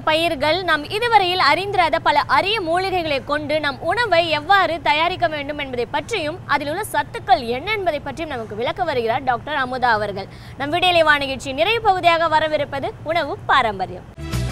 பயிர்கள் நாம் இதுவரையில் அறிந்திராத பல அரிய மூலிகைகளை கொண்டு நம் உணவை எவ்வாறு தயாரிக்க வேண்டும் என்பதை பற்றியும் அதில் உள்ள சத்துக்கள் என்ன என்பதை பற்றியும் நமக்கு விளக்க வருகிறார் டாக்டர் அமுதா அவர்கள் நம் விடியலை வா நிகழ்ச்சி நிறைவு பகுதியாக வரவிருப்பது உணவு பாரம்பரியம்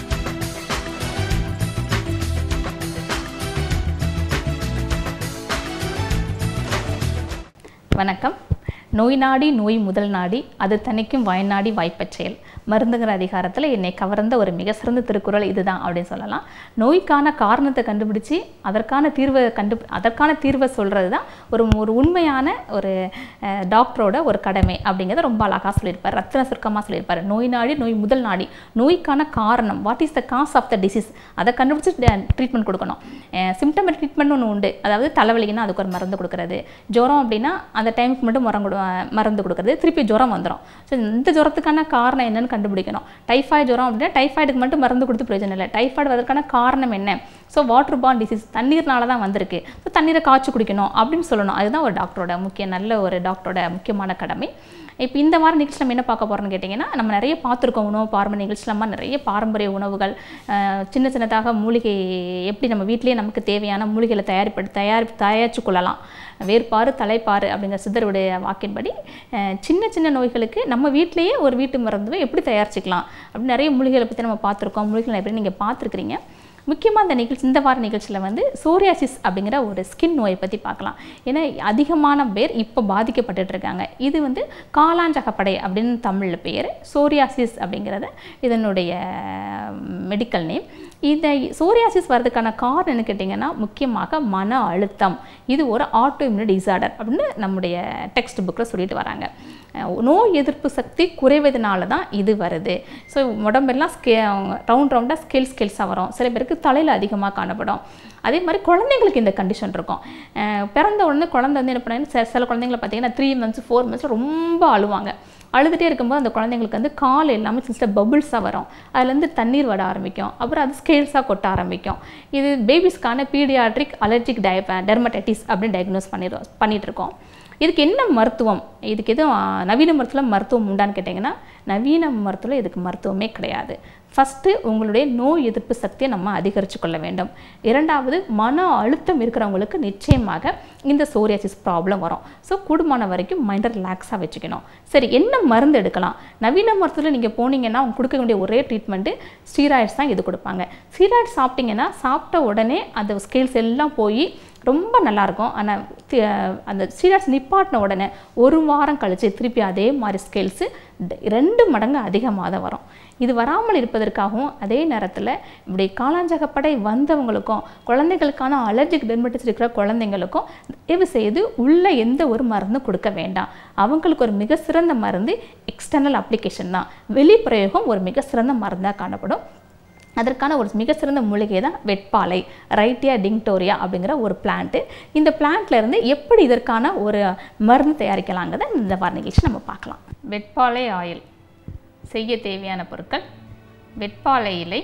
வணக்கம் நோய் நாடி நோய் முதல் நாடி அது தணிக்கும் வாய்நாடி வாய்ப்பச் செயல் மருந்துங்கிற அதிகாரத்தில் என்னை கவர்ந்த ஒரு மிக சிறந்த திருக்குறள் இதுதான் அப்படின்னு சொல்லலாம் நோய்க்கான காரணத்தை கண்டுபிடிச்சி அதற்கான தீர்வை கண்டு அதற்கான தீர்வை சொல்கிறது தான் ஒரு ஒரு உண்மையான ஒரு அஹ், டாக்டரோட ஒரு கடமை அப்படிங்கிறத ரொம்ப அழகாக சொல்லியிருப்பார் ரத்தின சுருக்கமாக சொல்லியிருப்பார் நோய் நாடி நோய் முதல் நாடி நோய்க்கான காரணம் what is the cause of the disease அதை கண்டுபிடிச்சி ட்ரீட்மெண்ட் கொடுக்கணும் சிம்டம் ட்ரீட்மெண்ட் ஒன்று உண்டு அதாவது தலைவலிக்குன்னா அதுக்கு ஒரு மருந்து கொடுக்கறது ஜுரம் அப்படின்னா அந்த டைமுக்கு மட்டும் மரம் கொடு மருந்து கொடுக்கறது திருப்பி ஜுரம் வந்துடும் ஸோ இந்த ஜுரத்துக்கான காரணம் என்னன்னு கண்டுபிடிக்கணும் டைஃபாய்டு ஜுரம் அப்படின்னா டைஃபாய்டுக்கு மட்டும் மருந்து கொடுத்து பிரயோஜனம் இல்லை டைஃபாய்டு அதற்கான காரணம் என்ன ஸோ வாட்டர் பான் டிசீஸ் தண்ணீர்னால தான் வந்திருக்கு ஸோ தண்ணீரை காய்ச்சி குடிக்கணும் அப்படின்னு சொல்லணும் அதுதான் ஒரு டாக்டரோட முக்கிய நல்ல ஒரு டாக்டரோட முக்கியமான கடமை இப்போ இந்த வார நிகழ்ச்சி நம்ம என்ன பார்க்க போகிறோம்னு கேட்டிங்கன்னா நம்ம நிறைய பார்த்துருக்கோம் உணவு பாரம்பரிய நிகழ்ச்சி நம்ம நிறைய பாரம்பரிய உணவுகள் அஹ், சின்ன சின்னதாக மூலிகை எப்படி நம்ம வீட்டிலேயே நமக்கு தேவையான மூலிகைகளை தயாரிப்படு தயார் தயாரித்து கொள்ளலாம் வேர்பாறு தலைப்பாறு அப்படிங்கிற சித்தருடைய வாக்கின்படி அஹ், சின்ன சின்ன நோய்களுக்கு நம்ம வீட்டிலேயே ஒரு வீட்டு மருந்துவை எப்படி தயாரிச்சுக்கலாம் அப்படின்னு நிறைய மூலிகைகளை பற்றி நம்ம பார்த்துருக்கோம் மூலிகைகளை எப்படி நீங்கள் பார்த்துருக்குறீங்க முக்கியமாக இந்த நிகழ்ச்சி இந்த வார நிகழ்ச்சியில் வந்து சோரியாசிஸ் அப்படிங்கிற ஒரு ஸ்கின் நோயை பற்றி பார்க்கலாம் ஏன்னா அதிகமான பேர் இப்போ பாதிக்கப்பட்டுட்டு இருக்காங்க இது வந்து காலாஞ்சகப்படை அப்படின்னு தமிழில் பேர் சோரியாசிஸ் அப்படிங்கிறது இதனுடைய மெடிக்கல் நேம் இந்த சோரியாசிஸ் வர்றதுக்கான காரணம் என்ன கேட்டிங்கன்னா முக்கியமாக மன அழுத்தம் இது ஒரு ஆட்டோ இம்யூனி டிசார்டர் அப்படின்னு நம்முடைய டெக்ஸ்ட் புக்கில் சொல்லிட்டு வராங்க அஹ் நோய் எதிர்ப்பு சக்தி குறைவதனால தான் இது வருது ஸோ உடம்பெல்லாம் ஸ்கே ரவுண்ட் ரவுண்டாக ஸ்கேல் ஸ்கேல்ஸாக வரும் சில பேருக்கு தலையில் அதிகமாக காணப்படும் அதே மாதிரி குழந்தைங்களுக்கு இந்த கண்டிஷன் இருக்கும் அஹ் பிறந்த உடனே குழந்தை வந்து என்ன பண்ணாங்க சில சில குழந்தைங்களை பார்த்தீங்கன்னா த்ரீ மந்த்ஸ் ஃபோர் மந்த்ஸ் ரொம்ப அழுவாங்க அழுதுகிட்டே இருக்கும்போது அந்த குழந்தைங்களுக்கு வந்து கால் எல்லாமே சில பபுள்ஸாக வரும் அதுலேருந்து தண்ணீர் வர ஆரம்பிக்கும் அப்புறம் அது ஸ்கேல்ஸாக கொட்ட ஆரம்பிக்கும் இது பேபிஸ்க்கான பீடியாட்ரிக் அலர்ஜிக் டய டெர்மடைட்டிஸ் அப்படின்னு டயக்னோஸ் பண்ணிடுறோம் பண்ணிட்டு இருக்கோம் இதுக்கு என்ன மருத்துவம் இதுக்கு எதுவும் ஆ, நவீன மருத்துவத்தில் மருத்துவம் உண்டான்னு கேட்டிங்கன்னா நவீன மருத்துவத்தில் இதுக்கு மருத்துவமே கிடையாது ஃபஸ்ட்டு உங்களுடைய நோய் எதிர்ப்பு சக்தியை நம்ம அதிகரித்து கொள்ள வேண்டும் இரண்டாவது மன அழுத்தம் இருக்கிறவங்களுக்கு நிச்சயமாக இந்த சோரியாசிஸ் ப்ராப்ளம் வரும் ஸோ கூடுமான வரைக்கும் மைண்டை ரிலாக்ஸாக வச்சுக்கணும் சரி என்ன மருந்து எடுக்கலாம் நவீன மருத்துவத்தில் நீங்கள் போனீங்கன்னா அவங்க கொடுக்க வேண்டிய ஒரே ட்ரீட்மெண்ட்டு ஸ்டீராய்ட்ஸ் தான் இது கொடுப்பாங்க ஸ்டீராய்ட்ஸ் சாப்பிட்டீங்கன்னா சாப்பிட்ட உடனே அந்த ஸ்கேல்ஸ் எல்லாம் போய் ரொம்ப நல்லாயிருக்கும் ஆனால் அந்த ஸ்டீராய்ட்ஸ் நிப்பாட்டின உடனே ஒரு வாரம் கழித்து திருப்பி அதே மாதிரி ஸ்கேல்ஸு ரெண்டு மடங்கு அதிகமாக தான் வரும் இது வராமல் இருப்பதற்காகவும் அதே நேரத்தில் இப்படி காலாஞ்சகப்படை வந்தவங்களுக்கும் குழந்தைகளுக்கான அலர்ஜிக் டெர்மட்டிஸ் இருக்கிற குழந்தைங்களுக்கும் தயவு செய்து உள்ள எந்த ஒரு மருந்தும் கொடுக்க வேண்டாம் அவங்களுக்கு ஒரு மிக சிறந்த மருந்து எக்ஸ்டர்னல் அப்ளிகேஷன் தான் வெளிப்பிரயோகம் ஒரு மிக சிறந்த மருந்தாக காணப்படும் அதற்கான ஒரு மிக சிறந்த மூலிகை தான் வெட்பாலை ரைட்டியா டிங்டோரியா அப்படிங்கிற ஒரு பிளான்ட்டு இந்த பிளான்ட்ல இருந்து எப்படி இதற்கான ஒரு மருந்து தயாரிக்கலாங்கிறத இந்த வார நிகழ்ச்சி நம்ம பார்க்கலாம் வெட்பாலை ஆயில் செய்ய தேவையான பொருட்கள் வெட்பாலை இலை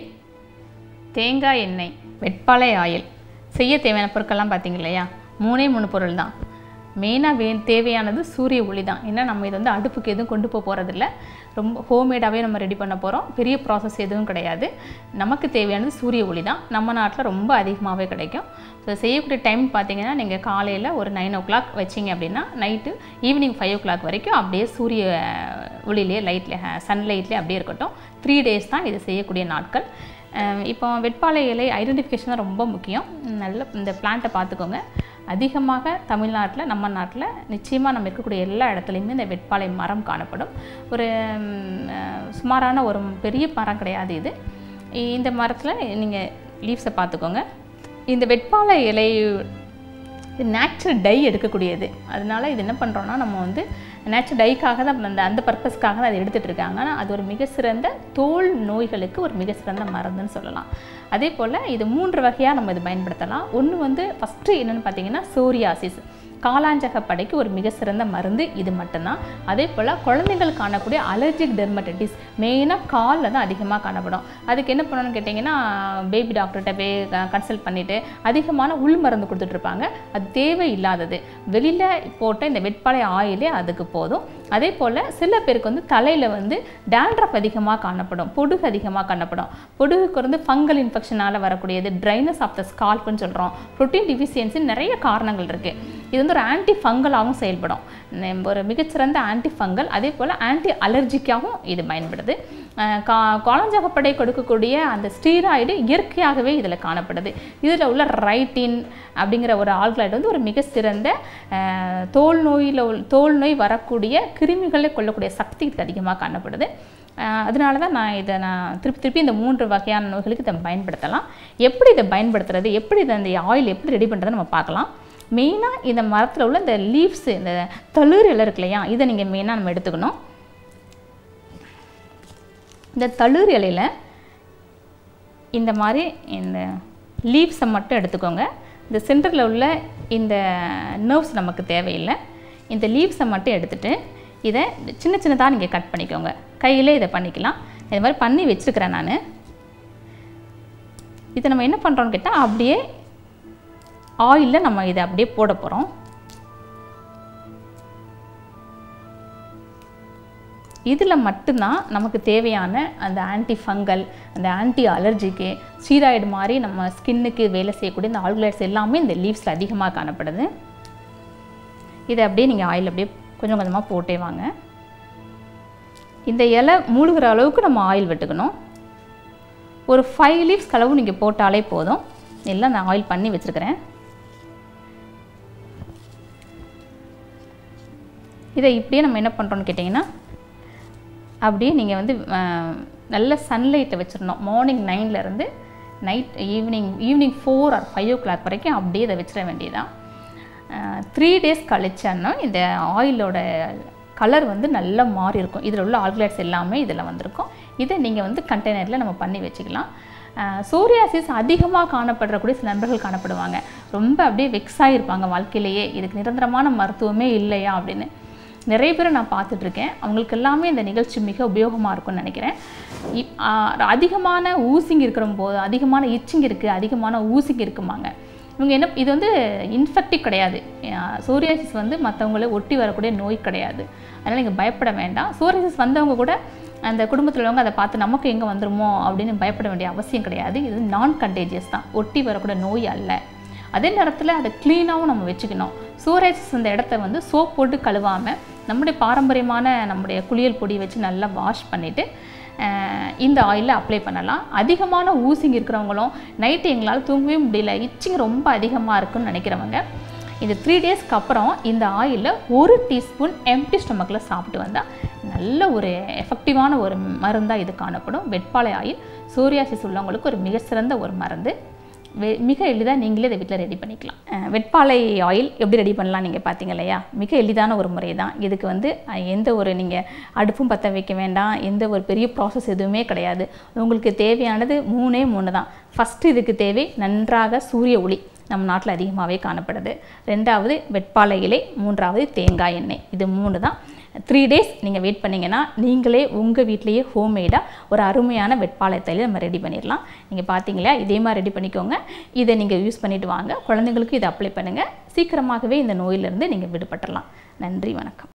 தேங்காய் எண்ணெய் வெட்பாலை ஆயில் செய்ய தேவையான பொருட்கள்லாம் பார்த்தீங்க இல்லையா மூணே மூணு பொருள் தான் மெயினாக வே தேவையானது சூரிய ஒளி தான் ஏன்னா நம்ம இது வந்து அடுப்புக்கு எதுவும் கொண்டு போக போகிறதில்ல ரொம்ப ஹோம்மேடாகவே நம்ம ரெடி பண்ண போகிறோம் பெரிய ப்ராசஸ் எதுவும் கிடையாது நமக்கு தேவையானது சூரிய ஒளி தான் நம்ம நாட்டில் ரொம்ப அதிகமாகவே கிடைக்கும் ஸோ செய்யக்கூடிய டைம் பார்த்தீங்கன்னா நீங்கள் காலையில் ஒரு நைன் ஓ கிளாக் வச்சிங்க அப்படின்னா night evening five o'clock வரைக்கும் அப்படியே சூரிய ஒளியிலே லைட்ல சன்லைட்லேயே அப்படியே இருக்கட்டும் த்ரீ டேஸ் தான் இது செய்யக்கூடிய நாட்கள் அஹ் இப்போ வெட்பாலை இலை ஐடென்டிஃபிகேஷன் தான் ரொம்ப முக்கியம் நல்ல இந்த பிளான்ட்டை பார்த்துக்கோங்க அதிகமாக தமிழ்நாட்டில் நம்ம நாட்டில் நிச்சயமாக நம்ம இருக்கக்கூடிய எல்லா இடத்துலையுமே இந்த வெட்பாலை மரம் காணப்படும் ஒரு ம், அஹ், சுமாரான ஒரு பெரிய மரம் கிடையாது இது இந்த மரத்தில் நீங்கள் லீவ்ஸை பார்த்துக்கோங்க இந்த வெட்பாலை இலை இது நேச்சுரல் டை எடுக்கக்கூடியது அதனால இது என்ன பண்ணுறோன்னா நம்ம வந்து நேச்சுரல் டைக்காக தான் அந்த அந்த பர்பஸ்க்காக தான் அதை எடுத்துகிட்டு இருக்காங்க ஆனால் அது ஒரு மிக சிறந்த தோல் நோய்களுக்கு ஒரு மிக சிறந்த மருந்துன்னு சொல்லலாம் அதே போல் இது மூன்று வகையாக நம்ம இது பயன்படுத்தலாம் ஒன்று வந்து ஃபஸ்ட்டு என்னென்னு பார்த்தீங்கன்னா சோரியாசிஸ் காலாஞ்சகப்படைக்கு ஒரு மிக சிறந்த மருந்து இது மட்டும்தான் அதே போல் குழந்தைகள் காணக்கூடிய அலர்ஜிக் டெர்மடைட்டிஸ் மெயினாக காலில் தான் அதிகமாக காணப்படும் அதுக்கு என்ன பண்ணணும்னு கேட்டிங்கன்னா பேபி டாக்டர்கிட்ட போய் கன்சல்ட் பண்ணிவிட்டு அதிகமான உள் மருந்து கொடுத்துட்ருப்பாங்க அது தேவையில்லாதது வெளியில் போட்ட இந்த வெட்பாலை ஆயிலே அதுக்கு போதும் அதே போல் சில பேருக்கு வந்து தலையில் வந்து டேண்ட்ரஃப் அதிகமாக காணப்படும் பொடுகு அதிகமாக காணப்படும் பொடுகுக்கு வந்து ஃபங்கல் இன்ஃபெக்ஷனால் வரக்கூடியது ட்ரைனஸ் ஆஃப் த ஸ்கால்ப்னு சொல்கிறோம் ப்ரோட்டீன் டிஃபிஷியன்சி நிறைய காரணங்கள் இருக்குது இது வந்து ஒரு ஆன்டி ஃபங்கலாகவும் செயல்படும் நம் ஒரு மிகச்சிறந்த ஆன்டி ஃபங்கல் அதே போல் ஆன்டி அலர்ஜிக்காகவும் இது பயன்படுது அஹ் கா காலஞ்சகப்படை கொடுக்கக்கூடிய அந்த ஸ்டீராய்டு இயற்கையாகவே இதில் காணப்படுது இதில் உள்ள ரைட்டின் அப்படிங்கிற ஒரு ஆல்கலைடு வந்து ஒரு மிக சிறந்த அஹ், தோல் நோயில் உள்- தோல் நோய் வரக்கூடிய கிருமிகளை கொல்லக்கூடிய சக்தி இதுக்கு அதிகமாக காணப்படுது அஹ், அதனால தான் நான் இதை நான் திருப்பி திருப்பி இந்த மூன்று வகையான நோய்களுக்கு இதை பயன்படுத்தலாம் எப்படி இதை பயன்படுத்துறது எப்படி இதை அந்த ஆயில் எப்படி ரெடி பண்ணுறதை நம்ம பார்க்கலாம் மெயினாக இந்த மரத்தில் உள்ள இந்த லீவ்ஸு இந்த தளிர் இலை இருக்கு இல்லையா இதை நீங்கள் மெயினாக நம்ம எடுத்துக்கணும் இந்த தளிர் இலையில இந்த மாதிரி இந்த லீவ்ஸை மட்டும் எடுத்துக்கோங்க இந்த சென்டரில் உள்ள இந்த நர்வ்ஸ் நமக்கு தேவையில்லை இந்த லீவ்ஸை மட்டும் எடுத்துட்டு இதை சின்ன சின்னதாக நீங்கள் கட் பண்ணிக்கோங்க கையிலே இதை பண்ணிக்கலாம் இது மாதிரி பண்ணி வச்சுருக்கிறேன் நான் இதை நம்ம என்ன பண்ணுறோம்னு கேட்டால் அப்படியே ஆயிலில் நம்ம இதை அப்படியே போட போகிறோம் இதில் மட்டும்தான் நமக்கு தேவையான அந்த ஆன்டி ஃபங்கல் அந்த ஆன்டி அலர்ஜிக்கு ஸ்டீராய்டு மாதிரி நம்ம ஸ்கின்னுக்கு வேலை செய்யக்கூடிய இந்த ஆல்குலைட்ஸ் எல்லாமே இந்த லீவ்ஸில் அதிகமாக காணப்படுது இதை அப்படியே நீங்கள் ஆயில் அப்படியே கொஞ்சம் கொஞ்சமாக போட்டே வாங்க இந்த இலை மூழ்கிற அளவுக்கு நம்ம ஆயில் விட்டுக்கணும் ஒரு ஃபைவ் லீவ்ஸ் கலவு நீங்கள் போட்டாலே போதும் எல்லாம் நான் ஆயில் பண்ணி வச்சுருக்கிறேன் இதை இப்படியே நம்ம என்ன பண்ணுறோம்னு கேட்டிங்கன்னா அப்படியே நீங்கள் வந்து அஹ், நல்ல சன்லைட்டை வச்சிடணும் மார்னிங் நைன்லேருந்து night evening evening four or five o'clock வரைக்கும் அப்படியே இதை வச்சிட வேண்டியதான் த்ரீ டேஸ் கழிச்சோன்னா இந்த ஆயிலோட கலர் வந்து நல்லா மாறி இருக்கும் இதில் உள்ள ஆல்குலேட்ஸ் எல்லாமே இதில் வந்திருக்கும் இதை நீங்கள் வந்து கண்டெய்னரில் நம்ம பண்ணி வச்சுக்கலாம் சோரியாசிஸ் அதிகமாக காணப்படக்கூடிய சில நண்பர்கள் காணப்படுவாங்க ரொம்ப அப்படியே வெக்ஸ் ஆகிருப்பாங்க வாழ்க்கையிலேயே இதுக்கு நிரந்தரமான மருத்துவமே இல்லையா அப்படின்னு நிறைய பேரை நான் பார்த்துட்ருக்கேன் அவங்களுக்கு எல்லாமே இந்த நிகழ்ச்சி மிக உபயோகமாக இருக்கும்னு நினைக்கிறேன் இப்- ஆ, அதிகமான ஊசிங் இருக்கிற போது அதிகமான இச்சிங் இருக்குது அதிகமான ஊசிங் இருக்குமாங்க இவங்க என்ன இது வந்து இன்ஃபெக்டிவ் கிடையாது சோரியாசிஸ் வந்து மற்றவங்கள ஒட்டி வரக்கூடிய நோய் கிடையாது அதனால் நீங்கள் பயப்பட வேண்டாம் சோரியாசிஸ் வந்தவங்க கூட அந்த குடும்பத்தில் உள்ளவங்க அதை பார்த்து நமக்கு எங்கே வந்துருமோ அப்படின்னு பயப்பட வேண்டிய அவசியம் கிடையாது இது நான் கண்டேஜியஸ் தான் ஒட்டி வரக்கூடிய நோய் அல்ல அதே நேரத்தில் அதை க்ளீனாகவும் நம்ம வச்சுக்கணும் சோரேசிஸ் அந்த இடத்த வந்து சோப் போட்டு கழுவாமல் நம்முடைய பாரம்பரியமான நம்முடைய குளியல் பொடி வச்சு நல்லா வாஷ் பண்ணிவிட்டு இந்த ஆயிலில் அப்ளை பண்ணலாம் அதிகமான ஊசிங் இருக்கிறவங்களும் நைட்டு எங்களால் தூங்கவே முடியல இச்சிங் ரொம்ப அதிகமாக இருக்குன்னு நினைக்கிறவங்க இந்த த்ரீ டேஸ்க்கு அப்புறம் இந்த ஆயிலில் ஒரு டீஸ்பூன் எம்டி ஸ்டொமக்கில் சாப்பிட்டு வந்தால் நல்ல ஒரு எஃபெக்டிவான ஒரு மருந்தாக இது காணப்படும் வெட்பாலை ஆயில் சோரியாசிஸ் உள்ளவங்களுக்கு ஒரு மிக சிறந்த ஒரு மருந்து வெ- மிக எளிதாக நீங்களே இதை வீட்டில் ரெடி பண்ணிக்கலாம் அஹ் வெட்பாலை ஆயில் எப்படி ரெடி பண்ணலாம் நீங்கள் பார்த்தீங்க இல்லையா மிக எளிதான ஒரு முறை தான் இதுக்கு வந்து அஹ், எந்த ஒரு நீங்கள் அடுப்பும் பற்ற வைக்க வேண்டாம் எந்த ஒரு பெரிய ப்ராசஸ் எதுவுமே கிடையாது உங்களுக்கு தேவையானது மூணே மூணு தான் ஃபஸ்ட்டு இதுக்கு தேவை நன்றாக சூரிய ஒளி நம்ம நாட்டில் அதிகமாகவே காணப்படுது ரெண்டாவது வெட்பாலை இலை மூன்றாவது தேங்காய் எண்ணெய் இது மூணு தான் த்ரீ டேஸ் நீங்கள் வெயிட் பண்ணீங்கன்னா நீங்களே உங்கள் வீட்லேயே ஹோம்மேடாக ஒரு அருமையான வெட்பாலை தையல் நம்ம ரெடி பண்ணிடலாம் நீங்கள் பார்த்தீங்களா இதே மாதிரி ரெடி பண்ணிக்கோங்க இதை நீங்கள் யூஸ் பண்ணிட்டு வாங்க குழந்தைங்களுக்கு இதை அப்ளை பண்ணுங்கள் சீக்கிரமாகவே இந்த நோயிலிருந்து நீங்கள் விடுபட்டுறலாம் நன்றி வணக்கம்